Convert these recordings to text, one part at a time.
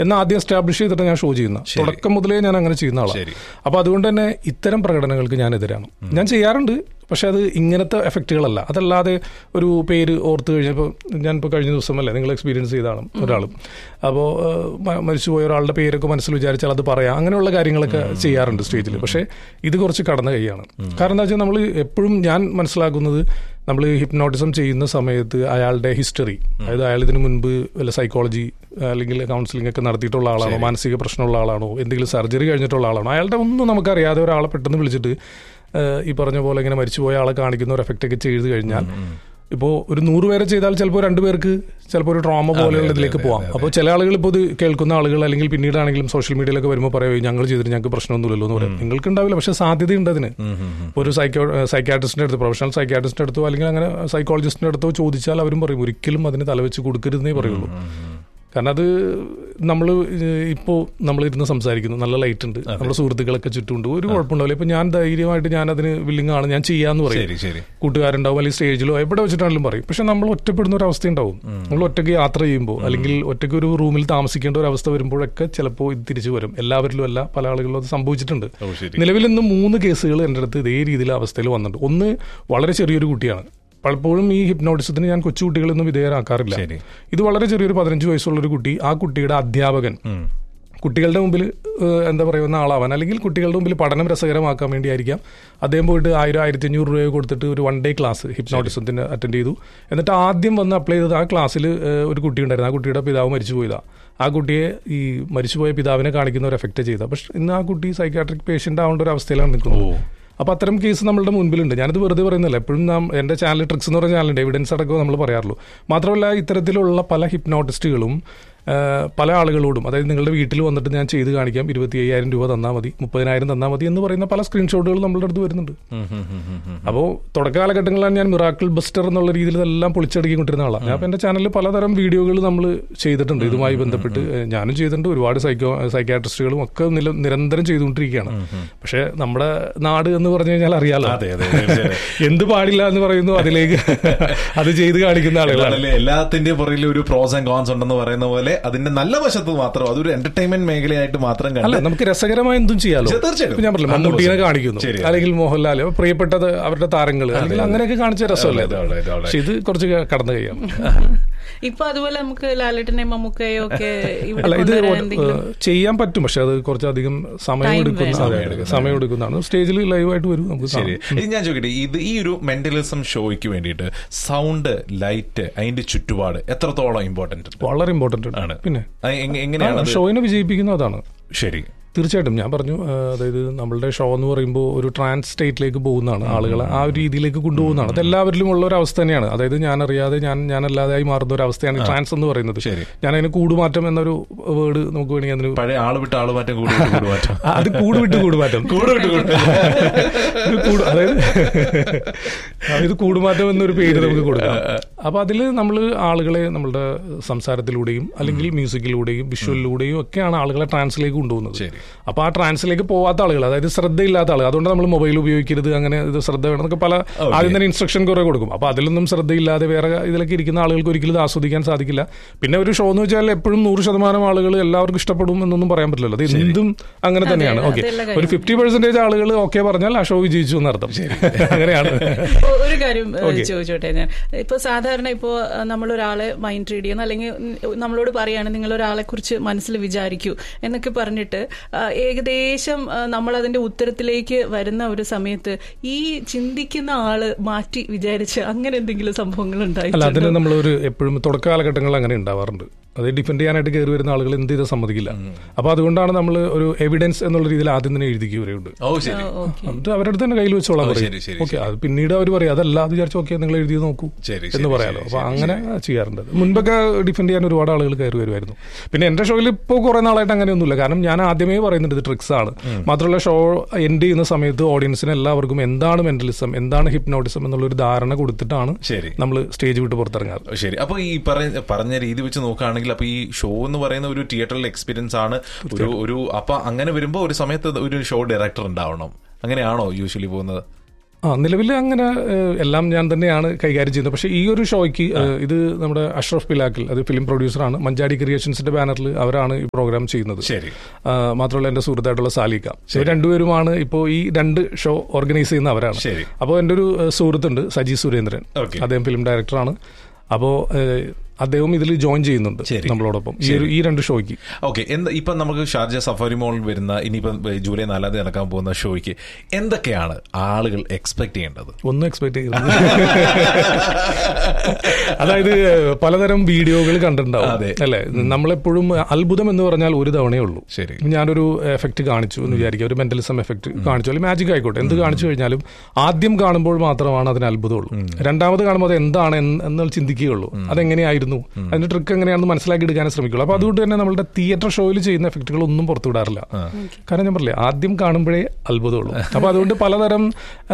എന്ന് ആദ്യം എസ്റ്റാബ്ലിഷ് ചെയ്തിട്ട് ഞാൻ ഷോ ചെയ്യുന്ന തുടക്കം മുതലേ ഞാൻ അങ്ങനെ ചെയ്യുന്ന ആളാണ് ശരി. അപ്പൊ അതുകൊണ്ട് തന്നെ ഇത്തരം പ്രകടനങ്ങൾക്ക് ഞാൻ എതിരാണ് ഞാൻ ചെയ്യാറുണ്ട് പക്ഷെ അത് ഇങ്ങനത്തെ എഫക്റ്റുകളല്ല അതല്ലാതെ ഒരു പേര് ഓർത്ത് കഴിഞ്ഞപ്പോൾ ഞാനിപ്പോൾ കഴിഞ്ഞ ദിവസമല്ലേ നിങ്ങൾ എക്സ്പീരിയൻസ് ചെയ്താണ് ഒരാളും അപ്പോൾ മരിച്ചുപോയ ഒരാളുടെ പേരൊക്കെ മനസ്സിൽ വിചാരിച്ചാൽ അത് പറയാം അങ്ങനെയുള്ള കാര്യങ്ങളൊക്കെ ചെയ്യാറുണ്ട് സ്റ്റേജിൽ പക്ഷേ ഇത് കുറച്ച് കടന്ന കൈയാണ് കാരണം എന്താ വെച്ചാൽ നമ്മൾ എപ്പോഴും ഞാൻ മനസ്സിലാക്കുന്നത് നമ്മൾ ഹിപ്നോട്ടിസം ചെയ്യുന്ന സമയത്ത് അയാളുടെ ഹിസ്റ്ററി അതായത് അയാൾ ഇതിനു മുൻപ് വല്ല സൈക്കോളജി അല്ലെങ്കിൽ കൗൺസിലിംഗ് ഒക്കെ നടത്തിയിട്ടുള്ള ആളാണോ മാനസിക പ്രശ്നമുള്ള ആളാണോ എന്തെങ്കിലും സർജറി കഴിഞ്ഞിട്ടുള്ള ആളാണോ അയാളുടെ ഒന്നും നമുക്കറിയാതെ ഒരാളെ പെട്ടെന്ന് വിളിച്ചിട്ട് ഏഹ്, ഈ പറഞ്ഞ പോലെ ഇങ്ങനെ മരിച്ചുപോയ ആളെ കാണിക്കുന്ന ഒരു എഫക്റ്റ് ഒക്കെ ചെയ്ത് കഴിഞ്ഞാൽ ഇപ്പോൾ ഒരു നൂറ് പേരെ ചെയ്താൽ ചിലപ്പോൾ രണ്ടുപേർക്ക് ചിലപ്പോൾ ഒരു ട്രോമ പോലെയുള്ള ഇതിലേക്ക് പോവാം അപ്പോൾ ചില ആളുകൾ ഇപ്പോൾ ഇത് കേൾക്കുന്ന ആളുകൾ അല്ലെങ്കിൽ പിന്നീടാണെങ്കിലും സോഷ്യൽ മീഡിയയിലൊക്കെ വരുമ്പോൾ പറയും ഞങ്ങൾ ചെയ്തിട്ട് ഞങ്ങൾക്ക് പ്രശ്നമൊന്നുമില്ലല്ലോ എന്ന് പറയും നിങ്ങൾക്ക് ഉണ്ടാവില്ല പക്ഷേ സാധ്യതയുണ്ട് അതിന് ഇപ്പോൾ ഒരു സൈക്കോ സൈക്കാട്രിസ്റ്റിന്റെ അടുത്ത് പ്രൊഫഷണൽ സൈക്കാട്രിസ്റ്റിന്റെ അടുത്തോ അല്ലെങ്കിൽ അങ്ങനെ സൈക്കോളജിസ്റ്റിന്റെ അടുത്തോ ചോദിച്ചാൽ അവരും പറയും ഒരിക്കലും അതിന് തലവെച്ച് കൊടുക്കരുതെന്നേ പറയുള്ളൂ കാരണം അത് നമ്മൾ ഇപ്പോൾ നമ്മൾ ഇരുന്ന് സംസാരിക്കുന്നു നല്ല ലൈറ്റ് ഉണ്ട് നമ്മുടെ സുഹൃത്തുക്കളൊക്കെ ചുറ്റുമുണ്ട് ഒരു കുഴപ്പമുണ്ടാവില്ല ഇപ്പൊ ഞാൻ ധൈര്യമായിട്ട് ഞാൻ അതിന് വില്ലിംഗ് ആണ് ഞാൻ ചെയ്യാന്ന് പറയും ശരി ശരി കൂട്ടുകാരുണ്ടാവും അല്ലെങ്കിൽ സ്റ്റേജിലോ എവിടെ വെച്ചിട്ടാണെങ്കിലും പറയും പക്ഷെ നമ്മൾ ഒറ്റപ്പെടുന്ന ഒരു അവസ്ഥ ഉണ്ടാവും നമ്മൾ ഒറ്റയ്ക്ക് യാത്ര ചെയ്യുമ്പോൾ അല്ലെങ്കിൽ ഒറ്റയ്ക്ക് ഒരു റൂമിൽ താമസിക്കേണ്ട ഒരു അവസ്ഥ വരുമ്പോഴൊക്കെ ചിലപ്പോൾ ഇത് തിരിച്ചു വരും എല്ലാവരിലും അല്ല പല ആളുകളിലും അത് സംഭവിച്ചിട്ടുണ്ട് ഓ ശരി നിലവിൽ ഇന്ന് മൂന്ന് കേസുകൾ എൻ്റെ അടുത്ത് ഇതേ രീതിയിലെ അവസ്ഥയിൽ വന്നിട്ടുണ്ട് ഒന്ന് വളരെ ചെറിയൊരു കുട്ടിയാണ് പലപ്പോഴും ഈ ഹിപ്നോട്ടിസത്തിന് ഞാൻ കൊച്ചുകുട്ടികളൊന്നും വിധേയരാക്കാറില്ല ശരി ഇത് വളരെ ചെറിയൊരു പതിനഞ്ച് വയസ്സുള്ള ഒരു കുട്ടി ആ കുട്ടിയുടെ അധ്യാപകൻ ഉം. കുട്ടികളുടെ മുമ്പിൽ ഏഹ്, എന്താ പറയുന്ന ആളാവാൻ അല്ലെങ്കിൽ കുട്ടികളുടെ മുമ്പിൽ പഠനം രസകരമാക്കാൻ വേണ്ടിയായിരിക്കാം അദ്ദേഹം പോയിട്ട് ആയിരം ആയിരത്തി അഞ്ഞൂറ് രൂപ കൊടുത്തിട്ട് ഒരു വൺ ഡേ ക്ലാസ് ഹിപ്നോട്ടിസത്തിന് അറ്റൻഡ് ചെയ്തു എന്നിട്ട് ആദ്യം വന്ന് അപ്ലൈ ചെയ്തത് ആ ക്ലാസ്സിൽ ഒരു കുട്ടി ഉണ്ടായിരുന്നു ആ കുട്ടിയുടെ പിതാവ് മരിച്ചു പോയതാ ആ കുട്ടിയെ ഈ മരിച്ചുപോയ പിതാവിനെ കാണിക്കുന്ന ഒരു എഫക്റ്റ് ചെയ്ത പക്ഷെ ഇന്ന് ആ കുട്ടി സൈക്കാട്രിക് പേഷ്യന്റ് ആവേണ്ട ഒരു അവസ്ഥയിലാണ് നിൽക്കുന്നത് അപ്പൊ അത്തരം കേസ് നമ്മളുടെ മുൻപിലുണ്ട് ഞാനിത് വെറുതെ പറയുന്നില്ല എപ്പോഴും നാം എന്റെ ചാനൽ ട്രിക്സ് എന്ന് പറഞ്ഞ ചാനലുണ്ട് എവിഡൻസ് അടക്കം നമ്മൾ പറയാറുള്ളൂ മാത്രമല്ല ഇത്തരത്തിലുള്ള പല ഹിപ്നോട്ടിസ്റ്റുകളും ആ, പല ആളുകളോടും അതായത് നിങ്ങളുടെ വീട്ടിൽ വന്നിട്ട് ഞാൻ ചെയ്ത് കാണിക്കാം ഇരുപത്തി അയ്യായിരം രൂപ തന്നാൽ മതി മുപ്പതിനായിരം തന്നാൽ മതി എന്ന് പറയുന്ന പല സ്ക്രീൻഷോട്ടുകൾ നമ്മളുടെ അടുത്ത് വരുന്നുണ്ട് ഉം, ഉം, ഉം, ഉം, ഉം. അപ്പോൾ തുടക്കകാലഘട്ടങ്ങളിലാണ് ഞാൻ മിറാക്കിൾ ബസ്റ്റർ എന്നുള്ള രീതിയിൽ ഇതെല്ലാം പൊളിച്ചടുക്കിക്കൊണ്ടിരുന്ന ആളാണ് ഞാൻ അപ്പോൾ എൻ്റെ ചാനലിൽ പലതരം വീഡിയോകൾ നമ്മൾ ചെയ്തിട്ടുണ്ട് ഇതുമായി ബന്ധപ്പെട്ട് ഏഹ്, ഞാനും ചെയ്തിട്ടുണ്ട് ഒരുപാട് സൈക്കോ സൈക്കാട്രിസ്റ്റുകളും ഒക്കെ നില- നിരന്തരം ചെയ്തുകൊണ്ടിരിക്കുകയാണ് പക്ഷേ നമ്മുടെ നാട് എന്ന് പറഞ്ഞു കഴിഞ്ഞാൽ അറിയാലോ അതെ അതെ തീർച്ചയായും. എന്ത് പാടില്ല എന്ന് പറയുന്നു അതിലേക്ക് അത് ചെയ്ത് കാണിക്കുന്ന ആളുകളാണ് എന്നാലല്ലേ എല്ലാത്തിന്റെയും പുറകിൽ ഒരു പ്രോസ് ആൻഡ് കോൺസ് ഉണ്ടെന്ന് പറയുന്ന പോലെ അതിന്റെ നല്ല വശത്ത് മാത്രം അതൊരു എന്റർടൈൻമെന്റ് മേഖലയായിട്ട് മാത്രം അല്ല കണ്ട് നമുക്ക് രസകരമായ എന്തും ചെയ്യാലോ ശരി, തീർച്ചയായിട്ടും. ഇപ്പൊ ഞാൻ പറഞ്ഞില്ല hundred മമ്മൂട്ടീനെ percent. കാണിക്കുന്നു ശരി. അല്ലെങ്കിൽ മോഹൻലാൽ പ്രിയപ്പെട്ടത് അവരുടെ താരങ്ങൾ അല്ലെങ്കിൽ അങ്ങനെയൊക്കെ കാണിച്ച രസമല്ലേ അതെ, അതെ, അതെ, അതെ. പക്ഷെ ഇത് കുറച്ച് കടന്നു കഴിയാം ഇപ്പൊ അതുപോലെ നമുക്ക് ലാലേട്ടനെയും മമ്മൂക്കയും ഒക്കെ ഇവിടെ അല്ല ഇത് കൊണ്ടുവരാൻ ഒരു- എന്തെങ്കിലും ഏഹ് ചെയ്യാൻ പറ്റും പക്ഷെ അത് കുറച്ചധികം സമയം Time എടുക്കുന്ന വേണം. അതെ, അതെ, സമയം എടുക്കുന്നതാണ് സ്റ്റേജിൽ ലൈവായിട്ട് വരും നമുക്ക് ശരി കാണാം. ഇത് ഞാൻ ചോദിക്കട്ടെ ഇത് ഈ ഒരു മെന്റലിസം ഷോയ്ക്ക് വേണ്ടിയിട്ട് സൗണ്ട് ലൈറ്റ് അതിന്റെ ചുറ്റുപാട് എത്രത്തോളം ഇമ്പോർട്ടന്റ് വളരെ ഇമ്പോർട്ടന്റ് ആണ്. ആണ് പിന്നെ അത് എങ്ങ- എങ്ങനെയാണ് അത്? ഷോയിനെ വിജയിപ്പിക്കുന്ന അതാണ് ശരി തീർച്ചയായിട്ടും ഞാൻ പറഞ്ഞു ആ, അതായത് നമ്മളുടെ ഷോ എന്ന് പറയുമ്പോൾ ഒരു ട്രാൻസ് സ്റ്റേറ്റിലേക്ക് പോകുന്നതാണ് ആളുകളെ ആ ഒരു രീതിയിലേക്ക് കൊണ്ടുപോകുന്നതാണ് അത് എല്ലാവരിലും ഉള്ള ഒരു അവസ്ഥ തന്നെയാണ് അതായത് ഞാൻ അറിയാതെ ഞാൻ ഞാനല്ലാതായി മാറുന്ന ഒരു അവസ്ഥയാണ് ഈ ട്രാൻസ് എന്ന് പറയുന്നത് ശരി. ഞാൻ അതിന് കൂടുമാറ്റം എന്നൊരു വേർഡ് നമുക്ക് വേണമെങ്കിൽ അതിന് പഴയ ആള് വിട്ട് ആള് മാറ്റം കൂടി വിട്ട് കൂടി മാറ്റം ആ, അത് കൂട് വിട്ട് കൂടുമാറ്റം കൂട് വിട്ട് കൂട് ഇത് കൂട് അതായത് ഇത് കൂടുമാറ്റം എന്നൊരു പേര് നമുക്ക് കൊടുക്കാം അപ്പൊ അതിൽ നമ്മൾ ആളുകളെ നമ്മളുടെ സംസാരത്തിലൂടെയും അല്ലെങ്കിൽ മ്യൂസിക്കിലൂടെയും വിഷ്വലിലൂടെയും ഒക്കെയാണ് ആളുകളെ ട്രാൻസിലേക്ക് കൊണ്ടുപോകുന്നത് ശരി. അപ്പൊ ആ ട്രാൻസിലേക്ക് പോവാത്ത ആളുകൾ അതായത് ശ്രദ്ധയില്ലാത്ത ആളുകൾ അതുകൊണ്ട് നമ്മൾ മൊബൈൽ ഉപയോഗിക്കരുത് അങ്ങനെ ഇത് ശ്രദ്ധ വേണം എന്നൊക്കെ പല ആദ്യം തന്നെ ഇൻസ്ട്രക്ഷൻ കുറെ കൊടുക്കും അപ്പൊ അതിലൊന്നും ശ്രദ്ധയില്ലാതെ വേറെ ഇതിലൊക്കെ ഇരിക്കുന്ന ആളുകൾക്ക് ഒരിക്കലും ഇത് ആസ്വദിക്കാൻ സാധിക്കില്ല പിന്നെ ഒരു ഷോ എന്ന് വെച്ചാൽ എപ്പോഴും നൂറ് ശതമാനം ആളുകൾ എല്ലാവർക്കും ഇഷ്ടപ്പെടും എന്നൊന്നും പറയാൻ പറ്റില്ലല്ലോ അത് എന്തും അങ്ങനെ തന്നെയാണ് ഓക്കെ അതെല്ലാം ഒരു ഫിഫ്റ്റി പെർസെന്റേജ് ആളുകൾ ഓക്കെ പറഞ്ഞാൽ ആ ഷോ വിജയിച്ചു എന്നർത്ഥം അങ്ങനെയാണ് ഒ- ഒരു കാര്യം ഏഹ്, ചോദിച്ചോട്ടെ ഞാൻ ഇപ്പൊ സാധാരണ ഇപ്പോ ഏഹ്, നമ്മളൊരാളെ മൈൻഡ് റീഡ് ചെയ്യുന്നു അല്ലെങ്കിൽ ഉം, നമ്മളോട് പറയാണ് നിങ്ങൾ ഒരാളെ കുറിച്ച് മനസ്സിൽ വിചാരിക്കൂ എന്നൊക്കെ പറഞ്ഞിട്ട് ആ, ഏകദേശം ആ, നമ്മൾ അതിന്റെ ഉത്തരത്തിലേക്ക് വരുന്ന ഒരു സമയത്ത് ഈ ചിന്തിക്കുന്ന ആള് മാറ്റി വിചാരിച്ച് അങ്ങനെ എന്തെങ്കിലും സംഭവങ്ങൾ അല്ല ഉണ്ടായിട്ടുണ്ട് അതിന് നമ്മളൊരു എപ്പോഴും തുടക്ക കാലഘട്ടങ്ങളിൽ അങ്ങനെ ഉണ്ടാവാറുണ്ട് അത് ഡിഫെൻഡ് ചെയ്യാനായിട്ട് കയറി വരുന്ന ആളുകൾ എന്ത് ചെയ്താൽ സമ്മതിക്കില്ല അപ്പൊ അതുകൊണ്ടാണ് നമ്മൾ ഒരു എവിഡൻസ് എന്നുള്ള രീതിയിൽ ആദ്യം തന്നെ എഴുതിക്കുവരുണ്ട് ഓ ശരി എന്നിട്ട് അവരുടെ അടുത്ത് തന്നെ കയ്യിൽ വെച്ചോളാൻ ഓ, പറയും ശരി, ശരി, ഓക്കെ അത് പിന്നീട് അവർ പറയും അതല്ല അത് വിചാരിച്ചു ഓക്കെ നിങ്ങൾ എഴുതി നോക്കൂ ശരി, എന്ന് ശരി, പറയാലോ ശരി, അപ്പൊ അങ്ങനെ ചെയ്യാറുണ്ട് മുൻപൊക്കെ ഡിഫെൻഡ് ചെയ്യാൻ ഒരുപാട് ആളുകൾ കയറി വരുമായിരുന്നു പിന്നെ എന്റെ ഷോയിൽ ഇപ്പോൾ കുറെ നാളായിട്ട് അങ്ങനെയൊന്നുമില്ല കാരണം ഞാൻ ആദ്യമേ പറയുന്നുണ്ട് ഇത് ട്രിക്സ് ആണ് മാത്രമല്ല ഷോ എൻഡ് ചെയ്യുന്ന സമയത്ത് ഓഡിയൻസിന് എല്ലാവർക്കും എന്താണ് മെന്റലിസം എന്താണ് ഹിപ്നോട്ടിസം എന്നുള്ള ഒരു ധാരണ കൊടുത്തിട്ടാണ് ശരി നമ്മൾ സ്റ്റേജ് വിട്ട് പുറത്തിറങ്ങാറ് ശരി അപ്പൊ ഈ പറഞ്ഞ പറഞ്ഞ രീതി വെച്ച് നോക്കുകയാണെങ്കിൽ അപ്പൊ ഈ ഷോ എന്ന് പറയുന്ന ഒരു തിയേറ്ററിൽ എക്സ്പീരിയൻസ് ആണ് ഒരു ഒരു അപ്പൊ അങ്ങനെ വരുമ്പോ ഒരു സമയത്ത് ഒരു ഷോ ഡയറക്ടർ ഉണ്ടാവണം അങ്ങനെയാണോ യൂഷ്വലി പോകുന്നത് ആ നിലവിൽ അങ്ങനെ ഏഹ്, എല്ലാം ഞാൻ തന്നെയാണ് കൈകാര്യം ചെയ്യുന്നത് പക്ഷേ ഈ ഒരു ഷോയ്ക്ക് ഏഹ്, ഇത് നമ്മുടെ അഷ്റഫ് പിലാക്കിൽ അത് ഫിലിം പ്രൊഡ്യൂസറാണ് മഞ്ചാടി ക്രിയേഷൻസിന്റെ ബാനറിൽ അവരാണ് ഈ പ്രോഗ്രാം ചെയ്യുന്നത് ശരി ആ, മാത്രമല്ല എന്റെ സുഹൃത്തായിട്ടുള്ള സാലിക ഇവർ രണ്ടുപേരുമാണ് ഇപ്പോൾ ഈ രണ്ട് ഷോ ഓർഗനൈസ് ചെയ്യുന്ന അവരാണ് ശരി. അപ്പോൾ എൻ്റെ ഒരു ഏഹ്, സുഹൃത്തുണ്ട് സജി സുരേന്ദ്രൻ Okay. അദ്ദേഹം ഫിലിം ഡയറക്ടറാണ് അപ്പോൾ അദ്ദേഹം ഇതിൽ ജോയിൻ ചെയ്യുന്നുണ്ട് ശരി. നമ്മളോടൊപ്പം ഈ ഒരു ഈ രണ്ട് ഷോയ്ക്ക് ഓക്കെ എന്താ ഇപ്പം നമുക്ക് ഷാർജ സഫാരി മോളിൽ വരുന്ന ഇനിയിപ്പം ജൂലൈ നാലാം തീയതി നടക്കാൻ പോകുന്ന ഷോയ്ക്ക് എന്തൊക്കെയാണ് ആളുകൾ എക്സ്പെക്ട് ചെയ്യേണ്ടത് ഒന്നും എക്സ്പെക്ട് ചെയ്യുന്നത് അതായത് പലതരം വീഡിയോകൾ കണ്ടിട്ടുണ്ടാവും അതെ. അല്ലെ നമ്മളെപ്പോഴും അത്ഭുതം എന്ന് പറഞ്ഞാൽ ഒരു തവണയേ ഉള്ളൂ ശരി ഞാനൊരു എഫക്ട് കാണിച്ചു എന്ന് വിചാരിക്കുക ഒരു മെന്റലിസം എഫക്ട് കാണിച്ചു അല്ലെങ്കിൽ മാജിക് ആയിക്കോട്ടെ എന്ത് കാണിച്ചു കഴിഞ്ഞാലും ആദ്യം കാണുമ്പോൾ മാത്രമാണ് അതിന് അത്ഭുതമുള്ളൂ രണ്ടാമത് കാണുമ്പോൾ അത് എന്താണ് എന്ന് എന്നുള്ള ചിന്തിക്കുകയുള്ളൂ അതെങ്ങനെയായിരുന്നു അതിന്റെ ട്രിക്ക് എങ്ങനെയാണെന്ന് മനസ്സിലാക്കി എടുക്കാനേ ശ്രമിക്കുള്ളൂ അപ്പൊ അതുകൊണ്ട് തന്നെ നമ്മളുടെ തിയേറ്റർ ഷോയിൽ ചെയ്യുന്ന എഫക്റ്റുകൾ ഒന്നും പുറത്തു വിടാറില്ല കാരണം ഞാൻ പറഞ്ഞില്ലേ ആദ്യം കാണുമ്പോഴേ അത്ഭുതമുള്ളൂ അപ്പൊ അതുകൊണ്ട് പലതരം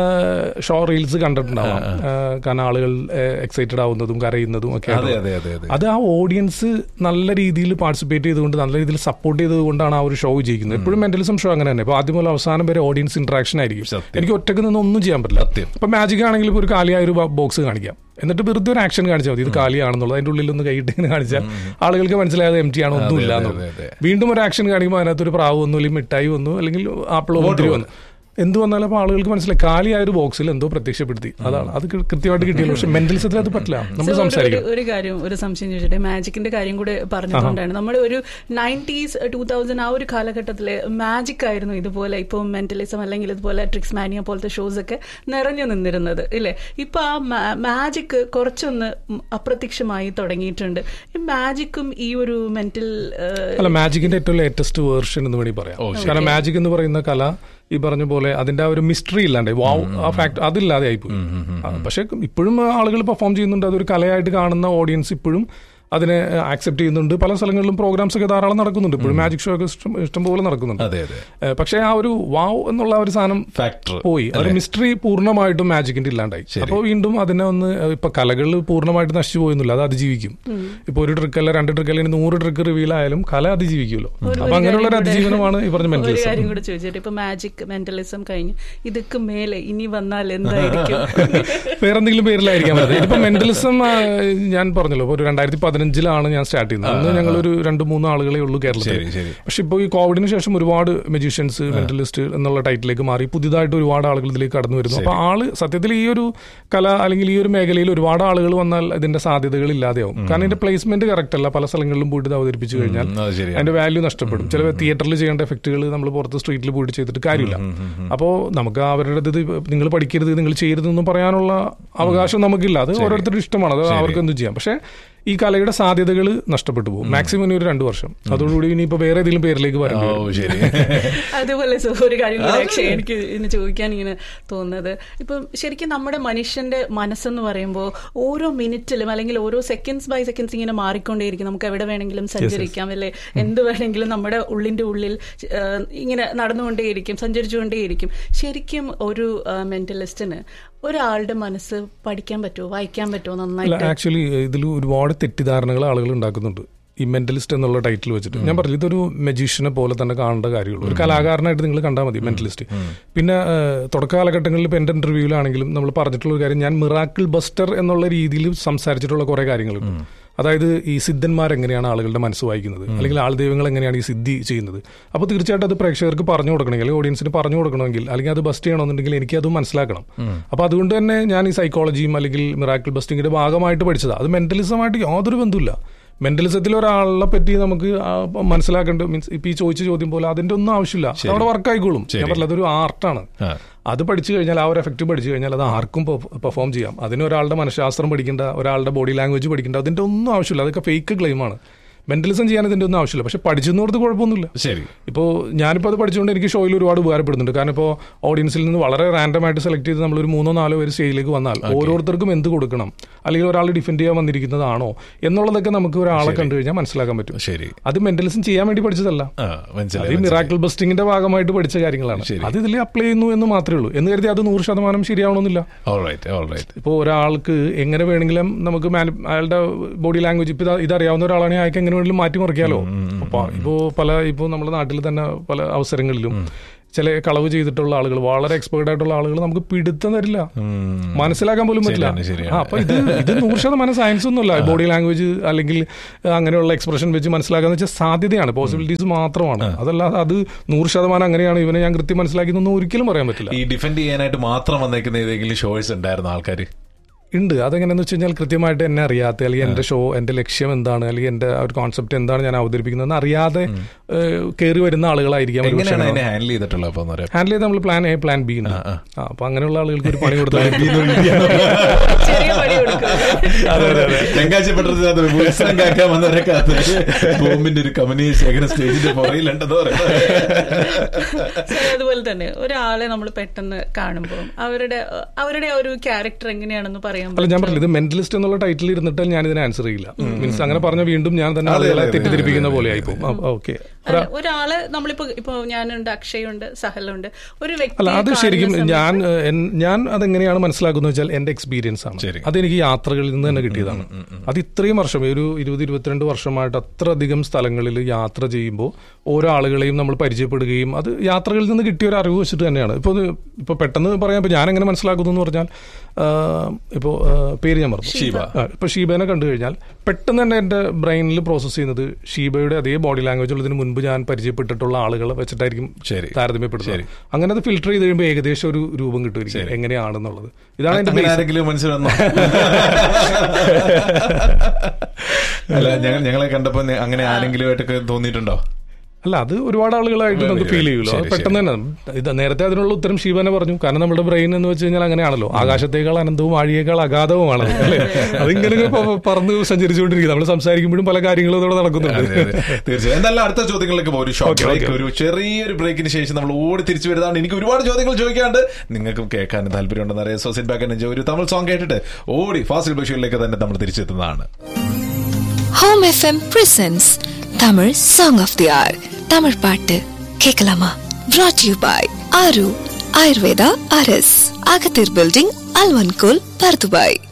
ഷോ റീൽസ് കണ്ടിട്ടുണ്ടാവാം ആ, കാരണം ആളുകൾ എക്സൈറ്റഡ് ആവുന്നതും കരയുന്നതും ഒക്കെ അതെ അതെ അതെ അതെ അത് ആ ഓഡിയൻസ് നല്ല രീതിയിൽ പാർട്ടിസിപ്പേറ്റ് ചെയ്തുകൊണ്ട് നല്ല രീതിയിൽ സപ്പോർട്ട് ചെയ്തുകൊണ്ടാണ് ആ ഒരു ഷോ വിജയിക്കുന്നത് എപ്പോഴും മെന്റലിസം ഷോ അങ്ങനെ തന്നെ ഇപ്പൊ ആദ്യം മുതൽ അവസാനം വരെ ഓഡിയൻസ് ഇന്ററാക്ഷൻ ആയിരിക്കും സത്യം. എനിക്ക് ഒറ്റക്ക് നിന്ന് ഒന്നും ചെയ്യാൻ പറ്റില്ല സത്യം. ഇപ്പൊ മാജിക് ആണെങ്കിൽ ഇപ്പൊ ഒരു കാലിയായ ഒരു ബോക്സ് കാണിക്കാം എന്നിട്ട് വെറുതെ ഒരു ആക്ഷൻ കാണിച്ചാൽ മതി ഇത് കാലിയാണെന്നുള്ളത് അതിന്റെ ഉള്ളിൽ ഒന്ന് കൈയിട്ട് ഇങ്ങനെ കാണിച്ചാൽ ആളുകൾക്ക് മനസ്സിലായത് എം ടി ആണ് ഒന്നുമില്ല അതെ, എന്നുള്ളത് അതെ, വീണ്ടും ഒരു ആക്ഷൻ കാണിക്കുമ്പോൾ അതിനകത്ത് ഒരു പ്രാവ് വന്നു അല്ലെങ്കിൽ മിഠായി വന്നു അല്ലെങ്കിൽ ആപ്പിളോ മുന്തിരി വന്നു എന്ത് വന്നാലും അപ്പോൾ ആളുകൾക്ക് മനസ്സിലായി കാലിയായ ഒരു ബോക്സിൽ എന്തോ പ്രത്യക്ഷപ്പെടുത്തി അതാണ് അത് കൃ- കൃത്യമായിട്ട് കിട്ടിയല്ലോ പക്ഷെ മെന്റലിസത്തിൽ അത് പറ്റില്ല നമ്മൾ So, ഒരു- സംസാരിക്കണം ഒരു- ഒരു കാര്യം ഒരു സംശയം ചോദിച്ചിട്ട് മാജിക്കിന്റെ കാര്യം കൂടെ പറഞ്ഞതുകൊണ്ടാണ് നമ്മുടെ ഒരു നയൻറ്റീസ് ടൂ തൗസൻഡ് ആ ഒരു കാലഘട്ടത്തില് മാജിക് ആയിരുന്നു ഇതുപോലെ ഇപ്പൊ മെന്റലിസം അല്ലെങ്കിൽ ഇതുപോലെ ട്രിക്സ് മാനിയ പോലത്തെ ഷോസ് ഒക്കെ നിറഞ്ഞു നിന്നിരുന്നത് ഇല്ലേ ഇപ്പൊ ആ മാജിക് കുറച്ചൊന്ന് ഉം അപ്രത്യക്ഷമായി തുടങ്ങിയിട്ടുണ്ട് ഈ മാജിക്കും ഈ ഒരു മെന്റൽ അല്ല മാജിക്കിന്റെ ഏറ്റവും ലേറ്റസ്റ്റ് വേർഷൻ എന്ന് വേണമെങ്കിൽ പറയാം കാരണം മാജിക് എന്ന് പറയുന്ന കല ഈ പറഞ്ഞ പോലെ അതിന്റെ ആ ഒരു മിസ്റ്ററി ഇല്ലാണ്ട് വാവ് ആ ഫാക്ട് അതില്ലാതെ ആയിപ്പോയി ആ, പക്ഷെ ഇപ്പോഴും ആളുകൾ പെർഫോം ചെയ്യുന്നുണ്ട് അതൊരു കലയായിട്ട് കാണുന്ന ഓഡിയൻസ് ഇപ്പോഴും അതിനെ ആക്സെപ്റ്റ് ചെയ്യുന്നുണ്ട് പല സ്ഥലങ്ങളിലും പ്രോഗ്രാംസ് ഒക്കെ ധാരാളം നടക്കുന്നുണ്ട് ഇപ്പോഴും മാജിക് ഷോ ഒക്കെ ഇഷ്ടം ഇഷ്ടംപോലെ നടക്കുന്നുണ്ട് അതെ അതെ ഏ, പക്ഷേ ആ ഒരു വാവ് എന്നുള്ള ആ ഒരു സാധനം ഫാക്ടർ പോയി ഒരു മിസ്റ്ററി പൂർണ്ണമായിട്ടും മാജിക്കിന്റെ ഇല്ലാണ്ടായി അപ്പോൾ വീണ്ടും അതിനെ ഒന്ന് ഇപ്പൊ കലകൾ പൂർണ്ണമായിട്ട് നശിച്ചു പോയൊന്നുമില്ല അത് അതിജീവിക്കും ഇപ്പൊ ഒരു ട്രിക്ക് അല്ല രണ്ട് ട്രിക്ക് അല്ലെങ്കിൽ നൂറ് ട്രിക്ക് റിവീൽ ആയാലും കല അതിജീവിക്കുമല്ലോ അപ്പൊ അങ്ങനെയുള്ള ഒരു അതിജീവനമാണ് ഈ പറഞ്ഞ ഒരു മെന്റലിസം കാര്യം കൂടെ ചോദിച്ചിട്ട് ഇപ്പൊ മാജിക് മെന്റലിസം കഴിഞ്ഞ് ഇതൊക്കെ മേലെ ഇനി വന്നാൽ എന്തായിരിക്കും വേറെന്തെങ്കിലും പേരിലായിരിക്കാൻ പറ്റുന്നത് ഇതിപ്പോ മെന്റലിസം ഞാൻ പറഞ്ഞല്ലോ ഇപ്പൊ ഒരു രണ്ടായിരത്തി പതിനഞ്ചിലാണ് ഞാൻ സ്റ്റാർട്ട് ചെയ്യുന്നത് അന്ന് ഞങ്ങൾ ഒരു രണ്ട് മൂന്ന് ആളുകളെ ഉള്ളൂ കേരളത്തിൽ ശരി ശരി പക്ഷെ ഇപ്പോൾ ഈ കോവിഡിന് ശേഷം ഒരുപാട് മെജീഷ്യൻസ് മെന്റലിസ്റ്റ് എന്നുള്ള ടൈറ്റിലേക്ക് മാറി പുതിയതായിട്ട് ഒരുപാട് ആളുകൾ ഇതിലേക്ക് കടന്നു വരുന്നു അപ്പൊ ആള് സത്യത്തിൽ ഈ ഒരു കല അല്ലെങ്കിൽ ഈ ഒരു മേഖലയിൽ ഒരുപാട് ആളുകൾ വന്നാൽ ഇതിന്റെ സാധ്യതകൾ ഇല്ലാതെയാവും കാരണം ഇതിന്റെ പ്ലേസ്മെന്റ് കറക്റ്റ് അല്ല പല സ്ഥലങ്ങളിലും പോയിട്ട് ഇത് അവതരിപ്പിച്ചു കഴിഞ്ഞാൽ ഉം, അത് ശരിയാണ് അതിന്റെ വാല്യൂ നഷ്ടപ്പെടും ചില തിയേറ്ററിൽ ചെയ്യേണ്ട എഫക്റ്റുകൾ നമ്മൾ പുറത്ത് സ്ട്രീറ്റിൽ പോയിട്ട് ചെയ്തിട്ട് കാര്യമില്ല അപ്പോൾ നമുക്ക് അവരുടെ ഇത് നിങ്ങൾ പഠിക്കരുത് നിങ്ങൾ ചെയ്യരുതെന്നും പറയാനുള്ള അവകാശം നമുക്കില്ല അത് ഓരോരുത്തരുടെ ഇഷ്ടമാണ് അത് അവർക്ക് എന്തും ചെയ്യാം പക്ഷേ ഈ കലയുടെ സാധ്യതകൾ നഷ്ടപ്പെട്ടു പോകും മാക്സിമം ഇനി ഒരു രണ്ടു വർഷം അതോടുകൂടി ഇനിയിപ്പോ വേറെ ഏതെങ്കിലും പേരിലേക്ക് ഓ വരേണ്ടി വരും ശരി അതുപോലെ സോ ഒരു കാര്യം കൂടെ പക്ഷേ എനിക്ക് ഇന്ന് ചോദിക്കാൻ ഇങ്ങനെ തോന്നുന്നത് ഇപ്പം ശരിക്കും നമ്മുടെ മനുഷ്യന്റെ മനസ്സെന്ന് പറയുമ്പോൾ ഓരോ മിനിറ്റിലും അല്ലെങ്കിൽ ഓരോ സെക്കൻഡ്സ് ബൈ സെക്കൻഡ്സ് ഇങ്ങനെ മാറിക്കൊണ്ടേയിരിക്കും നമുക്ക് എവിടെ വേണമെങ്കിലും സഞ്ചരിക്കാം അല്ലെ എന്ത് വേണമെങ്കിലും നമ്മുടെ ഉള്ളിന്റെ ഉള്ളിൽ ആ, ഇങ്ങനെ നടന്നുകൊണ്ടേയിരിക്കും സഞ്ചരിച്ചുകൊണ്ടേയിരിക്കും ശരിക്കും ഒരു മെന്റലിസ്റ്റിന് ഒരാളുടെ മനസ്സ് പഠിക്കാൻ പറ്റുമോ വായിക്കാൻ പറ്റുമോ അല്ല നന്നായിട്ട് ആക്ച്വലി ഇതിൽ ഒരുപാട് തെറ്റിദ്ധാരണകൾ ആളുകൾ ഉണ്ടാക്കുന്നുണ്ട് ഈ മെന്റലിസ്റ്റ് എന്നുള്ള ടൈറ്റിൽ വെച്ചിട്ട് ഞാൻ പറഞ്ഞു ഇതൊരു മെജീഷ്യനെ പോലെ തന്നെ കാണേണ്ട കാര്യമുള്ളൂ ഒരു കലാകാരനായിട്ട് നിങ്ങൾ കണ്ടാൽ മതി മെന്റലിസ്റ്റ് പിന്നെ ഏഹ്, തുടക്ക കാലഘട്ടങ്ങളിൽ ഇപ്പൊ എന്റെ ഇന്റർവ്യൂവിലാണെങ്കിലും നമ്മൾ പറഞ്ഞിട്ടുള്ള ഒരു കാര്യം ഞാൻ മിറാക്കിൾ ബസ്റ്റർ എന്നുള്ള രീതിയിൽ സംസാരിച്ചിട്ടുള്ള കുറെ കാര്യങ്ങളുണ്ട് അതായത് ഈ സിദ്ധന്മാർ എങ്ങനെയാണ് ആളുകളുടെ മനസ്സ് വായിക്കുന്നത് അല്ലെങ്കിൽ ആൾ ദൈവങ്ങൾ എങ്ങനെയാണ് ഈ സിദ്ധി ചെയ്യുന്നത് അപ്പോൾ തീർച്ചയായിട്ടും അത് പ്രേക്ഷകർക്ക് പറഞ്ഞു കൊടുക്കണമെങ്കിൽ അല്ലെങ്കിൽ ഓഡിയൻസിന് പറഞ്ഞു കൊടുക്കണമെങ്കിൽ അല്ലെങ്കിൽ അത് ബസ്റ്റ് ചെയ്യണമെന്നുണ്ടെങ്കിൽ എനിക്ക് അത് മനസ്സിലാക്കണം അപ്പോൾ അതുകൊണ്ട് തന്നെ ഞാൻ ഈ സൈക്കോളജിയും അല്ലെങ്കിൽ മിറാക്കിൾ ബസ്റ്റിങ്ങിന്റെ ഭാഗമായിട്ട് പഠിച്ചതാണ് അത് മെന്റലിസമായിട്ട് യാതൊരു ബന്ധമില്ല മെന്റലിസത്തിൽ ഒരാളെ പറ്റി നമുക്ക് ആ മനസ്സിലാക്കേണ്ട മീൻസ് ഇപ്പൊ ഈ ചോദിച്ച ചോദ്യം പോലെ അതിന്റെ ഒന്നും ആവശ്യമില്ല അത് അവിടെ വർക്ക് ആയിക്കോളും ഞാൻ പറഞ്ഞില്ല അതൊരു ആർട്ടാണ് ആ. അത് പഠിച്ചു കഴിഞ്ഞാൽ ആ ഒരു എഫക്റ്റ് പഠിച്ചു കഴിഞ്ഞാൽ അത് ആർക്കും പെർഫോം ചെയ്യാം അതിന് ഒരാളുടെ മനഃശാസ്ത്രം പഠിക്കേണ്ട ഒരാളുടെ ബോഡി ലാംഗ്വേജ് പഠിക്കേണ്ട അതിന്റെ ഒന്നും ആവശ്യമില്ല അതൊക്കെ ഫേക്ക് ക്ലെയിമാണ് മെന്റലിസം ചെയ്യാൻ ഇതിന്റെ ഒന്നും ആവശ്യമില്ല പക്ഷെ പഠിച്ചെന്നോർത്ത് കുഴപ്പമൊന്നുമില്ല ശരി ഇപ്പോൾ ഞാനിപ്പോൾ അത് പഠിച്ചുകൊണ്ട് എനിക്ക് ഷോയിൽ ഒരുപാട് ഉപകാരപ്പെടുന്നുണ്ട് കാരണം ഇപ്പോൾ ഓഡിയൻസിൽ നിന്ന് വളരെ റാൻഡം ആയിട്ട് സെലക്ട് ചെയ്ത് നമ്മളൊരു മൂന്നോ നാലോ പേര് സ്റ്റേജിലേക്ക് വന്നാൽ ഓരോരുത്തർക്കും എന്ത് കൊടുക്കണം അല്ലെങ്കിൽ ഒരാൾ ഡിഫെൻഡ് ചെയ്യാൻ വന്നിരിക്കുന്നതാണോ എന്നുള്ളതൊക്കെ നമുക്ക് ഒരാളെ കണ്ടു കഴിഞ്ഞാൽ മനസ്സിലാക്കാൻ പറ്റും ശരി അത് മെന്റലിസം ചെയ്യാൻ വേണ്ടി പഠിച്ചതല്ല ആ അത് മനസ്സിലായി ഈ മിറാക്കിൾ ബസ്റ്റിംഗിന്റെ ഭാഗമായിട്ട് പഠിച്ച കാര്യങ്ങളാണ് ശരി. അത് ഇതിൽ അപ്ലൈ ചെയ്യുന്നു എന്ന് മാത്രമേ ഉള്ളൂ എന്ന് കരുതി അത് നൂറ് ശതമാനം ശരിയാവണമെന്നില്ല ഓൾറൈറ്റ് ഓൾറൈറ്റ് ഇപ്പോൾ ഒരാൾക്ക് എങ്ങനെ വേണമെങ്കിലും നമുക്ക് മാനി- അയാളുടെ ബോഡി ലാംഗ്വേജ് ഇപ്പൊ ഇത് ഇതറിയാവുന്ന ഒരാളാണെങ്കിൽ അയാൾക്ക് എങ്ങനെ വേണമെങ്കിലും മാറ്റി മറിക്കാലോ അപ്പൊ ഇപ്പോ പല ഇപ്പോ നമ്മുടെ നാട്ടിൽ തന്നെ പല അവസരങ്ങളിലും ചില കളവ് ചെയ്തിട്ടുള്ള ആളുകൾ വളരെ എക്സ്പേർട്ട് ആയിട്ടുള്ള ആളുകൾ നമുക്ക് പിടുത്തം തരില്ല മനസ്സിലാക്കാൻ പോലും പറ്റില്ല ശരിയാണ്, ശരിയാണ്. ആ, അപ്പൊ ഇത് ഇത് നൂറ് ശതമാനം സയൻസ് ഒന്നുമല്ല ബോഡി ലാംഗ്വേജ് അല്ലെങ്കിൽ അങ്ങനെയുള്ള എക്സ്പ്രഷൻ വെച്ച് മനസ്സിലാക്കാന്ന് വെച്ചാൽ സാധ്യതയാണ് പോസിബിലിറ്റീസ് മാത്രമാണ് അതല്ലാതെ അത് നൂറ് ശതമാനം അങ്ങനെയാണ് ഇവനെ ഞാൻ കൃത്യം മനസ്സിലാക്കിയെന്നൊന്നും ഒരിക്കലും പറയാൻ പറ്റില്ല ഈ ഡിഫെൻഡ് ചെയ്യാനായിട്ട് മാത്രം വന്നേക്കുന്ന ഏതെങ്കിലും ഷോയ്സ് ഉണ്ടായിരുന്നു ആൾക്കാർ ഉണ്ട് അതെങ്ങനെയാന്ന് വെച്ച് കഴിഞ്ഞാൽ കൃത്യമായിട്ട് എന്നെ അറിയാത്ത അല്ലെങ്കിൽ എന്റെ ഷോ എന്റെ ലക്ഷ്യം എന്താണ് അല്ലെങ്കിൽ എന്റെ ആ ഒരു കോൺസെപ്റ്റ് എന്താണ് ഞാൻ അവതരിപ്പിക്കുന്നതെന്ന് അറിയാതെ കയറി വരുന്ന ആളുകളായിരിക്കാം ഒരു പക്ഷേ എങ്ങനെയാണ് അതിനെ ഹാൻഡിൽ ചെയ്തിട്ടുള്ളത് അപ്പൊ എന്ന് ഹാൻഡിൽ ചെയ്ത് നമ്മൾ പ്ലാൻ എ പ്ലാൻ ബി ഉണ്ട് ആ, അപ്പൊ അങ്ങനെയുള്ള ആളുകൾക്ക് ഒരു പണി കൊടുത്താൽ ചെറിയ പണി കൊടുക്കും തെങ്കാശിപ്പെട്ടത് ഉത്സവം കാക്കാൻ വന്നവരൊക്കെ അത് ബോംബിന്റെ ഒരു കമ്പനി ശേഖരം സ്റ്റേജിന്റെ പുറയിലുണ്ടെന്ന് ശരി, അതുപോലെ തന്നെ ഒരാളെ നമ്മൾ പെട്ടെന്ന് കാണുമ്പോൾ അവരുടെ അവരുടെ ആ ഒരു ക്യാരക്ടർ എങ്ങനെയാണെന്ന് പറയാൻ അല്ല ഞാൻ പറഞ്ഞില്ല ഇത് മെന്റലിസ്റ്റ് എന്നുള്ള ടൈറ്റിൽ ഇരുന്നിട്ട് ഞാൻ ഇതിന് ആൻസർ ചെയ്യില്ല മീൻസ് അങ്ങനെ പറഞ്ഞ വീണ്ടും ഞാൻ തന്നെ അതെ, ആളുകളെ അതെ, തെറ്റിദ്ധരിപ്പിക്കുന്ന പോലെ ആയിപ്പോവും ഓക്കെ അല്ല, ഒരാള് നമ്മളിപ്പോ ഇപ്പൊ ഞാനുണ്ട് അക്ഷയുണ്ട് സഹലുണ്ട് ഒരു വ്യക്തി അല്ല അത് ശരിക്കും ഞാൻ ഏഹ്, എൻ- ഞാൻ അതെങ്ങനെയാണ് മനസ്സിലാക്കുന്നത് വെച്ചാൽ എന്റെ എക്സ്പീരിയൻസ് ആണ് ശരി. അതെനിക്ക് യാത്രകളിൽ നിന്ന് തന്നെ കിട്ടിയതാണ് അത് ഇത്രയും വർഷം ഒരു ഇരുപത് ഇരുപത്തിരണ്ട് വർഷമായിട്ട് അത്രയധികം സ്ഥലങ്ങളിൽ യാത്ര ചെയ്യുമ്പോൾ ഓരോ ആളുകളെയും നമ്മൾ പരിചയപ്പെടുകയും അത് യാത്രകളിൽ നിന്ന് കിട്ടിയ ഒരു അറിവ് വെച്ചിട്ട് തന്നെയാണ് ഇപ്പോൾ ഇപ്പൊ പെട്ടെന്ന് പറയാൻ ഇപ്പൊ ഞാൻ എങ്ങനെ മനസ്സിലാക്കുന്നു എന്ന് പറഞ്ഞാൽ ആഹ്, ഇപ്പോ ആഹ്, പേര് ഞാൻ പറഞ്ഞു ഷീബ. ആ, ഇപ്പൊ ഷീബേനെ കണ്ടു കഴിഞ്ഞാൽ പെട്ടെന്ന് തന്നെ എന്റെ ബ്രെയിനിൽ പ്രോസസ്സ് ചെയ്യുന്നത് ഷീബയുടെ അതേ ബോഡി ലാംഗ്വേജ് ഉള്ളതിന് മുൻപ് ഞാൻ പരിചയപ്പെട്ടിട്ടുള്ള ആളുകളെ വെച്ചിട്ടായിരിക്കും ശരി. താരതമ്യപ്പെടുന്നത് അങ്ങനെ അത് ഫിൽട്ടർ ചെയ്ത് കഴിയുമ്പോൾ ഏകദേശം ഒരു രൂപം കിട്ടുമായിരിക്കും എങ്ങനെയാണെന്നുള്ളത് ഇതാണ് എന്റെ അങ്ങനെ basic. ആരെങ്കിലും മനസ്സിൽ വന്നോ അല്ല ഞങ്ങൾ ഞങ്ങളെ കണ്ടപ്പോ നി- അങ്ങനെ ആരെങ്കിലും ആയിട്ടൊക്കെ തോന്നിയിട്ടുണ്ടോ അല്ല അത് ഒരുപാട് ആളുകളായിട്ട് നമുക്ക് ശരി, ഫീൽ ചെയ്യുമല്ലോ അത് ശരി, പെട്ടെന്ന് തന്നെ ഇത് നേരത്തെ അതിനുള്ള ഉത്തരം ശിവനെ പറഞ്ഞു കാരണം നമ്മുടെ ബ്രെയിൻ എന്ന് വെച്ച് കഴിഞ്ഞാൽ അങ്ങനെയാണല്ലോ ആകാശത്തേക്കാൾ അനന്തവും ആഴിയേക്കാൾ അഗാധവുമാണ് അല്ലേ അതിങ്ങനെ പ- പറന്ന് സഞ്ചരിച്ചുകൊണ്ടിരിക്കും നമ്മൾ സംസാരിക്കുമ്പോഴും പല കാര്യങ്ങളും ഇവിടെ നടക്കുന്നുണ്ട് അതെ, അതെ. തീർച്ചയായും എന്തായാലും അടുത്ത ചോദ്യങ്ങളിലേക്ക് പോകും ഒരു ഷോർട്ട് Okay, ബ്രേക്ക് okay. ഒരു ചെറിയൊരു ബ്രേക്കിന് ശേഷം നമ്മൾ ഓടി തിരിച്ചു വരുന്നതാണ് എനിക്ക് ഒരുപാട് ചോദ്യങ്ങൾ ചോദിക്കാണ്ട് നിങ്ങൾക്കും കേൾക്കാനും താല്പര്യമുണ്ടെന്ന് അറിയാം സോ സിറ്റ് ബാക്ക് ആൻഡ് ഒരു തമിഴ് സോങ് കേട്ടിട്ട് ഓടി ഫാസിൽ ബഷീറിലേക്ക് തന്നെ നമ്മൾ തിരിച്ചെത്തുന്നതാണ് home FM presents Tamil song of the hour Tamil பாட்டு கேட்கலாமா brought யூ பாய் ஆரு ஆயுர்வேதா அரஸ் அகத்தீர் பில்டிங் அல்வன்கோல் பர்துபாய்